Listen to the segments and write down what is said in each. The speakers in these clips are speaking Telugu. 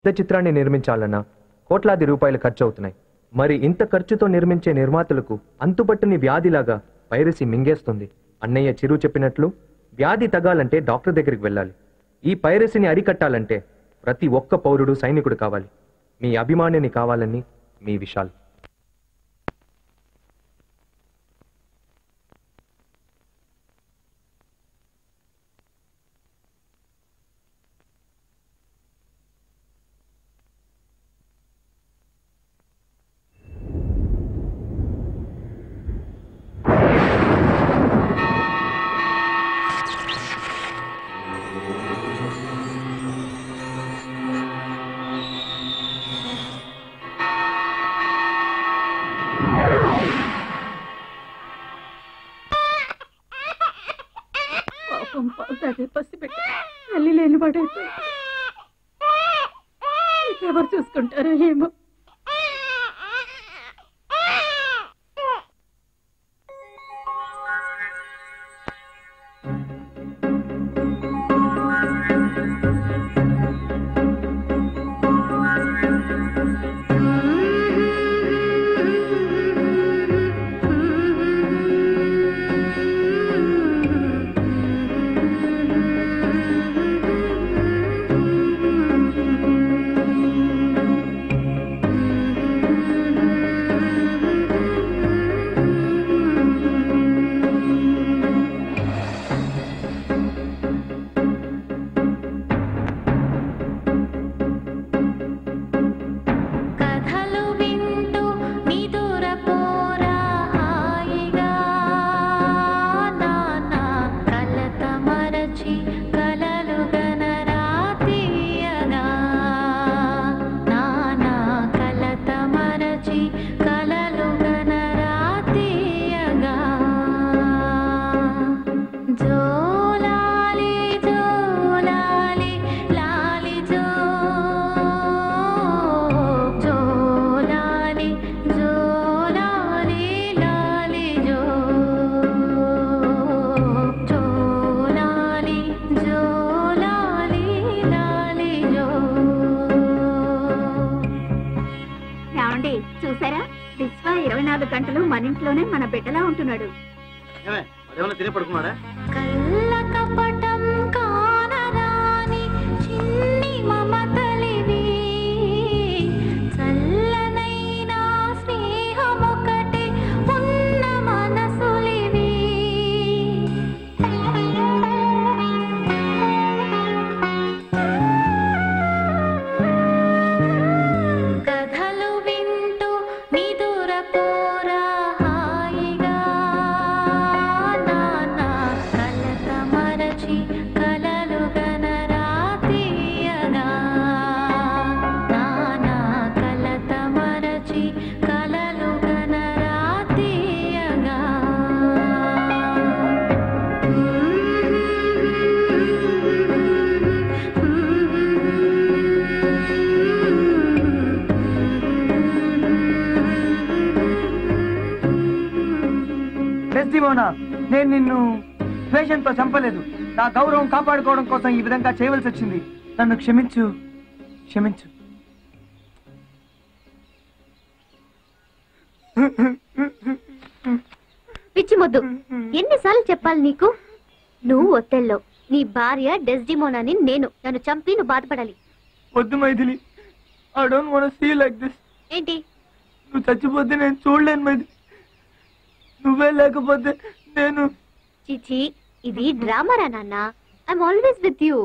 పెద్ద చిత్రాన్ని నిర్మించాలన్నా కోట్లాది రూపాయలు ఖర్చు అవుతున్నాయి మరి ఇంత ఖర్చుతో నిర్మించే నిర్మాతలకు అంతుపట్టని వ్యాధిలాగా పైరసీ మింగేస్తుంది అన్నయ్య చిరు చెప్పినట్లు వ్యాధి తగాలంటే డాక్టర్ దగ్గరికి వెళ్ళాలి ఈ పైరసీని అరికట్టాలంటే ప్రతి ఒక్క పౌరుడు సైనికుడు కావాలి మీ అభిమానిని కావాలని మీ విశాల్ పాపం పావుతాదే పసిబిడ్డ తల్లి లేని వాడైపోయి ఎవరు చూసుకుంటారో ఏమో కథలు వింటూ నిదురపోరా హాయిగా నాన్న కలత మరచి కలలు గనరా తీయగా నాన్న కలత మరచి కలలు గనరా తీయగా జోలాలి జోలాలి లాలి జో జోలాలి జోలాలి లాలి జో జోలాలి జోలాలి లాలి జో ఏమండి చూసారా విశ్వ ఇరవై నాలుగు గంటలు మన ఇంట్లోనే మన బిడ్డలా ఉంటున్నాడు ఏమే అదేమన్నా తిని పడుకున్నాడా కళ్ళ కపటం కానరాని చిన్ని మమతలివి చల్లనైనా స్నేహమొకటి ఉన్న మనసులివి కథలు వింటూ నిదురపోరా హాయిగా నాన్న కలత మరచి కలలు గనరా తీయగా నాన్న కలత మరచి కలలు గనరా తీయగా డెస్టిమోనా నేను నిన్ను ద్వేషంతో చంపలేదు నా గౌరవం కాపాడుకోవడం కోసం ఈ విధంగా చేయవలసి వచ్చింది నన్ను క్షమించు క్షమించు పిచ్చి మొద్దు ఎన్నిసార్లు చెప్పాలి నీకు నువ్వు ఒత్తెల్లో నీ భార్య డెస్డిమోనాని నేను నన్ను చంపి నువ్వు బాధపడాలి వద్దు Maithili I don't want see like this ఏంటి నువ్వు చచ్చిపోతే నేను చూడలేను మైథిలి నువ్వే లేకపోతే నేను చిచి ఇది డ్రామారా నాన్న ఐఎమ్ ఆల్వేస్ విత్ యూ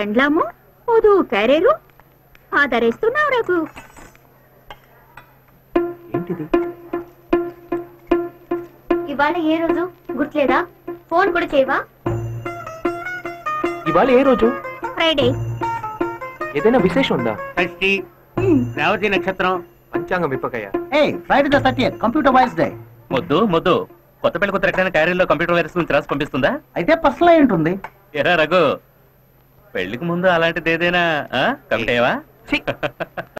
పెండ్లాము ఓదు క్యారేరు ఆదరిస్తున్నావు రఘు ఏంటిది ఇవాళ ఏ రోజు గుర్తులేదా ఫోన్ కూడా చేయవా ఇవాళ ఏ రోజు ఫ్రైడే ఏదైనా విశేషం ఉందా షష్ఠి రేవతి నక్షత్రం పంచాంగం విప్పకయ్య ఏ Friday the thirty computer wise day మొద్దు మొద్దు కొత్త పెళ్లి కొత్త ఎక్కడైనా క్యారీర్లో కంప్యూటర్ వైరస్ గురించి రాసి పంపిస్తుందా అయితే పర్సనల్ అయి ఉంటుంది ఎరా రఘు పెళ్లికి ముందు అలాంటిది ఏదైనా కమిట్ అయ్యావా